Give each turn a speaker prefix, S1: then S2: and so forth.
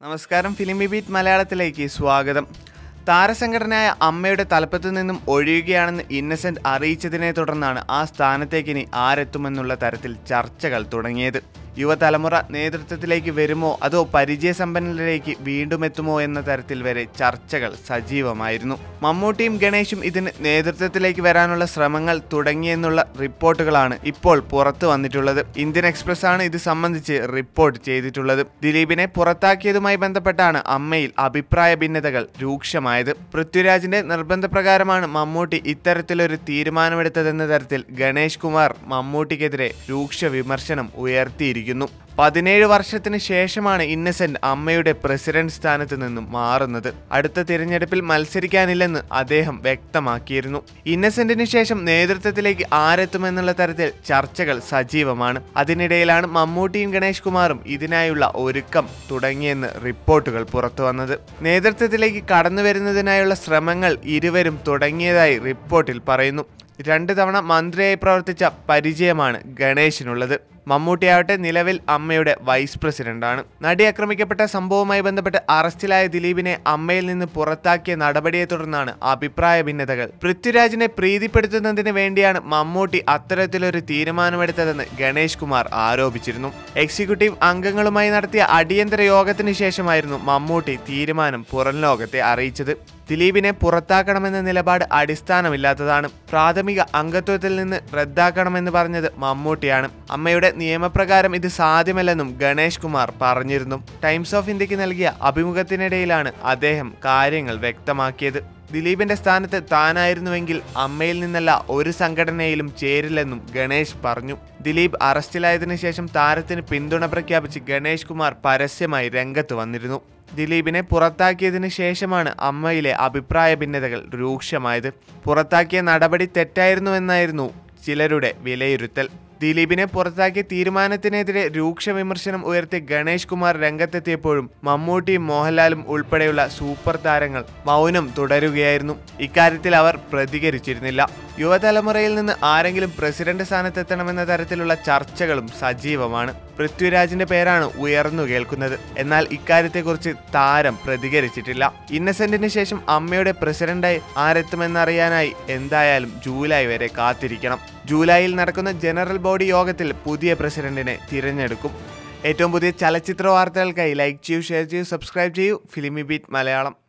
S1: നമസ്കാരം ഫിലിമി ബീറ്റ് മലയാളത്തിലേക്ക് സ്വാഗതം താരസംഘടനയായ അമ്മയുടെ തലപ്പത്തു നിന്നും ഒഴിയുകയാണെന്ന് ഇന്നസെന്റ് അറിയിച്ചതിനെ തുടർന്നാണ് ആ സ്ഥാനത്തേക്ക് ഇനി ആരെത്തുമെന്നുള്ള തരത്തിൽ ചർച്ചകൾ തുടങ്ങിയത് യുവതലമുറ നേതൃത്വത്തിലേക്ക് വരുമോ അതോ പരിചയസമ്പന്നരിലേക്ക് വീണ്ടും എത്തുമോ എന്ന തരത്തിൽ വരെ ചർച്ചകൾ സജീവമായിരുന്നു മമ്മൂട്ടിയും ഗണേശും ഇതിന് നേതൃത്വത്തിലേക്ക് വരാനുള്ള ശ്രമങ്ങൾ തുടങ്ങിയെന്നുള്ള റിപ്പോർട്ടുകളാണ് ഇപ്പോൾ പുറത്തു വന്നിട്ടുള്ളത് ഇന്ത്യൻ എക്സ്പ്രസ് ആണ് ഇത് സംബന്ധിച്ച് റിപ്പോർട്ട് ചെയ്തിട്ടുള്ളത് ദിലീപിനെ പുറത്താക്കിയതുമായി ബന്ധപ്പെട്ടാണ് അമ്മയിൽ അഭിപ്രായ ഭിന്നതകൾ രൂക്ഷമായത് പൃഥ്വിരാജിന്റെ നിർബന്ധപ്രകാരമാണ് മമ്മൂട്ടി ഇത്തരത്തിലൊരു തീരുമാനമെടുത്തതെന്ന തരത്തിൽ ഗണേഷ് കുമാർ മമ്മൂട്ടിക്കെതിരെ രൂക്ഷ വിമർശനം ഉയർത്തിയിരിക്കുന്നു പതിനേഴ് വർഷത്തിന് ശേഷമാണ് ഇന്നസെന്റ് അമ്മയുടെ പ്രസിഡന്റ് സ്ഥാനത്ത് നിന്നും മാറുന്നത് അടുത്ത തിരഞ്ഞെടുപ്പിൽ മത്സരിക്കാനില്ലെന്ന് അദ്ദേഹം വ്യക്തമാക്കിയിരുന്നു ഇന്നസെന്റിന് ശേഷം നേതൃത്വത്തിലേക്ക് ആരെത്തുമെന്നുള്ള തരത്തിൽ ചർച്ചകൾ സജീവമാണ് അതിനിടയിലാണ് മമ്മൂട്ടിയും ഗണേഷ് കുമാറും ഇതിനായുള്ള ഒരുക്കം തുടങ്ങിയെന്ന് റിപ്പോർട്ടുകൾ പുറത്തു വന്നത് നേതൃത്വത്തിലേക്ക് കടന്നു വരുന്നതിനായുള്ള ശ്രമങ്ങൾ ഇരുവരും തുടങ്ങിയതായി റിപ്പോർട്ടിൽ പറയുന്നു രണ്ട് തവണ മന്ത്രിയായി പ്രവർത്തിച്ച പരിചയമാണ് ഗണേശിനുള്ളത് മമ്മൂട്ടിയാവട്ടെ നിലവിൽ അമ്മയുടെ വൈസ് പ്രസിഡന്റാണ് നടി ആക്രമിക്കപ്പെട്ട സംഭവവുമായി ബന്ധപ്പെട്ട് അറസ്റ്റിലായ ദിലീപിനെ അമ്മയിൽ നിന്ന് പുറത്താക്കിയ നടപടിയെ തുടർന്നാണ് അഭിപ്രായ ഭിന്നതകൾ പൃഥ്വിരാജിനെ പ്രീതിപ്പെടുത്തുന്നതിന് വേണ്ടിയാണ് മമ്മൂട്ടി അത്തരത്തിലൊരു തീരുമാനമെടുത്തതെന്ന് ഗണേഷ് കുമാർ ആരോപിച്ചിരുന്നു എക്സിക്യൂട്ടീവ് അംഗങ്ങളുമായി നടത്തിയ അടിയന്തര യോഗത്തിന് ശേഷമായിരുന്നു മമ്മൂട്ടി തീരുമാനം പുറം ലോകത്തെ അറിയിച്ചത് ദിലീപിനെ പുറത്താക്കണമെന്ന നിലപാട് അടിസ്ഥാനമില്ലാത്തതാണ് പ്രാഥമിക അംഗത്വത്തിൽ നിന്ന് റദ്ദാക്കണമെന്ന് പറഞ്ഞത് മമ്മൂട്ടിയാണ് അമ്മയുടെ നിയമപ്രകാരം ഇത് സാധ്യമല്ലെന്നും ഗണേഷ് കുമാർ പറഞ്ഞിരുന്നു ടൈംസ് ഓഫ് ഇന്ത്യക്ക് നൽകിയ അഭിമുഖത്തിനിടയിലാണ് അദ്ദേഹം കാര്യങ്ങൾ വ്യക്തമാക്കിയത് ദിലീപിന്റെ സ്ഥാനത്ത് താനായിരുന്നുവെങ്കിൽ അമ്മയിൽ നിന്നല്ല ഒരു സംഘടനയിലും ചേരില്ലെന്നും ഗണേഷ് പറഞ്ഞു ദിലീപ് അറസ്റ്റിലായതിനു ശേഷം താരത്തിന് പിന്തുണ പ്രഖ്യാപിച്ച് ഗണേഷ് കുമാർ പരസ്യമായി രംഗത്ത് വന്നിരുന്നു ദിലീപിനെ പുറത്താക്കിയതിനു ശേഷമാണ് അമ്മയിലെ അഭിപ്രായ ഭിന്നതകൾ രൂക്ഷമായത് പുറത്താക്കിയ നടപടി തെറ്റായിരുന്നുവെന്നായിരുന്നു ചിലരുടെ വിലയിരുത്തൽ ദിലീപിനെ പുറത്താക്കിയ തീരുമാനത്തിനെതിരെ രൂക്ഷ വിമർശനം ഉയർത്തിയ ഗണേഷ് കുമാർ രംഗത്തെത്തിയപ്പോഴും മമ്മൂട്ടിയും മോഹൻലാലും ഉൾപ്പെടെയുള്ള സൂപ്പർ താരങ്ങൾ മൗനം തുടരുകയായിരുന്നു ഇക്കാര്യത്തിൽ അവർ പ്രതികരിച്ചിരുന്നില്ല യുവതലമുറയിൽ നിന്ന് ആരെങ്കിലും പ്രസിഡന്റ് സ്ഥാനത്തെത്തണമെന്ന തരത്തിലുള്ള ചർച്ചകളും സജീവമാണ് പൃഥ്വിരാജിന്റെ പേരാണ് ഉയർന്നു കേൾക്കുന്നത് എന്നാൽ ഇക്കാര്യത്തെക്കുറിച്ച് താരം പ്രതികരിച്ചിട്ടില്ല ഇന്നസെന്റിന് ശേഷം അമ്മയുടെ പ്രസിഡന്റായി ആരെത്തുമെന്നറിയാനായി എന്തായാലും ജൂലൈ വരെ കാത്തിരിക്കണം ജൂലൈയിൽ നടക്കുന്ന ജനറൽ ബോഡി യോഗത്തിൽ പുതിയ പ്രസിഡന്റിനെ തിരഞ്ഞെടുക്കും ഏറ്റവും പുതിയ ചലച്ചിത്ര വാർത്തകൾക്കായി ലൈക്ക് ചെയ്യൂ ഷെയർ ചെയ്യൂ സബ്സ്ക്രൈബ് ചെയ്യൂ ഫിലിമി ബീറ്റ് മലയാളം